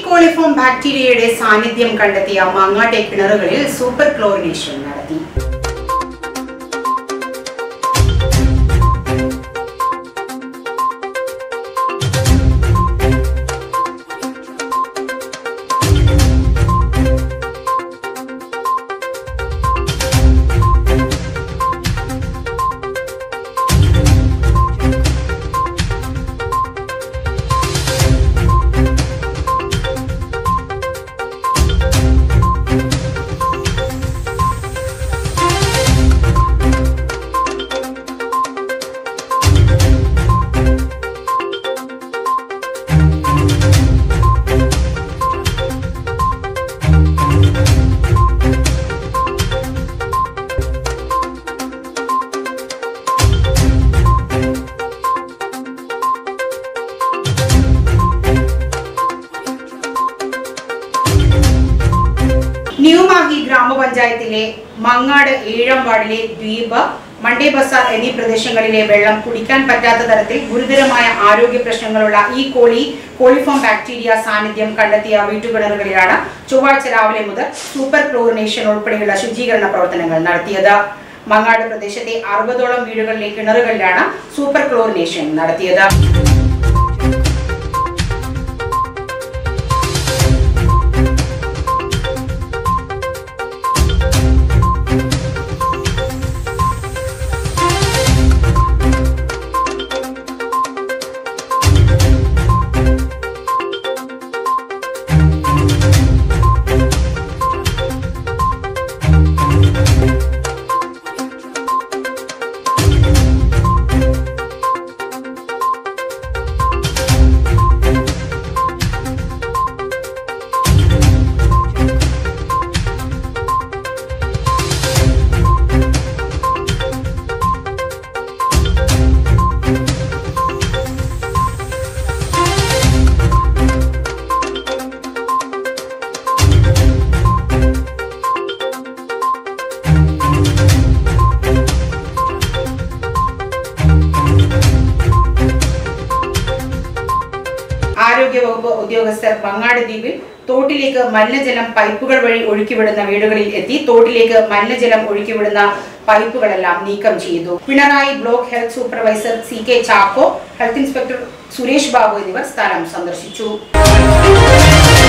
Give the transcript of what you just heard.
coliform ബാക്ടീരിയയുടെ സാന്നിധ്യം കണ്ടെത്തിയ മാങ്ങാട്ടെ കിണറുകളിൽ സൂപ്പർ ക്ലോറിനേഷൻ നടത്തി ന്യൂമാഹി ഗ്രാമപഞ്ചായത്തിലെ മങ്ങാട് ഏഴാം വാർഡിലെ ദ്വീപ് മണ്ടേ ബസാർ എന്നീ പ്രദേശങ്ങളിലെ വെള്ളം കുടിക്കാൻ പറ്റാത്ത തരത്തിൽ ഗുരുതരമായ ആരോഗ്യ പ്രശ്നങ്ങളുള്ള ഈ കോളി കോളിഫോം ബാക്ടീരിയ സാന്നിധ്യം കണ്ടെത്തിയ വീട്ടുകിണറുകളിലാണ് ചൊവ്വാഴ്ച രാവിലെ മുതൽ സൂപ്പർ ക്ലോറിനേഷൻ ഉൾപ്പെടെയുള്ള ശുചീകരണ പ്രവർത്തനങ്ങൾ നടത്തിയത് മങ്ങാട് പ്രദേശത്തെ അറുപതോളം വീടുകളിലെ കിണറുകളിലാണ് സൂപ്പർ ക്ലോറിനേഷൻ നടത്തിയത് ആരോഗ്യവകുപ്പ് ഉദ്യോഗസ്ഥർ മങ്ങാട് ദ്വീപിൽ തോട്ടിലേക്ക് മലിനജലം പൈപ്പുകൾ വഴി ഒഴുക്കിവിടുന്ന വീടുകളിൽ എത്തി തോട്ടിലേക്ക് മലിനജലം ഒഴുക്കിവിടുന്ന പൈപ്പുകളെല്ലാം നീക്കം ചെയ്തു Pinarayi block health supervisor C K Chacko health inspector Suresh Babu എന്നിവർ സ്ഥലം സന്ദർശിച്ചു